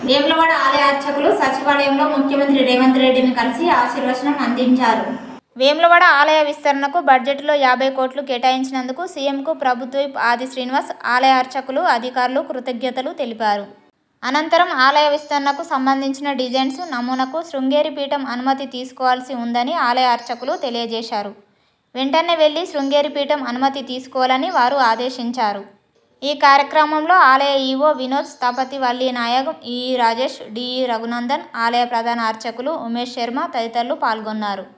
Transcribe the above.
వేములవాడ ఆలయ అర్చకులు సచివాలయంలో ముఖ్యమంత్రి రేవంత్ రెడ్డిని కలిసి ఆశీర్వచనం అందించారు వేములవాడ ఆలయ విస్తరణకు బడ్జెట్లో యాభై కోట్లు కేటాయించినందుకు సీఎంకు ప్రభుత్వ విప్ ఆది శ్రీనివాస్ ఆలయ అర్చకులు అధికారులు కృతజ్ఞతలు తెలిపారు అనంతరం ఆలయ విస్తరణకు సంబంధించిన డిజైన్స్ నమూనాకు శృంగేరి పీఠం అనుమతి తీసుకోవాల్సి ఉందని ఆలయ అర్చకులు తెలియజేశారు వెంటనే వెళ్లి శృంగేరి పీఠం అనుమతి తీసుకోవాలని వారు ఆదేశించారు ఈ కార్యక్రమంలో ఆలయ ఈవో వినోద్ స్థపతి వల్లి నాయక్ ఈ రాజేష్ డిఈ రఘునందన్ ఆలయ ప్రధాన అర్చకులు ఉమేష్ శర్మ తదితరులు పాల్గొన్నారు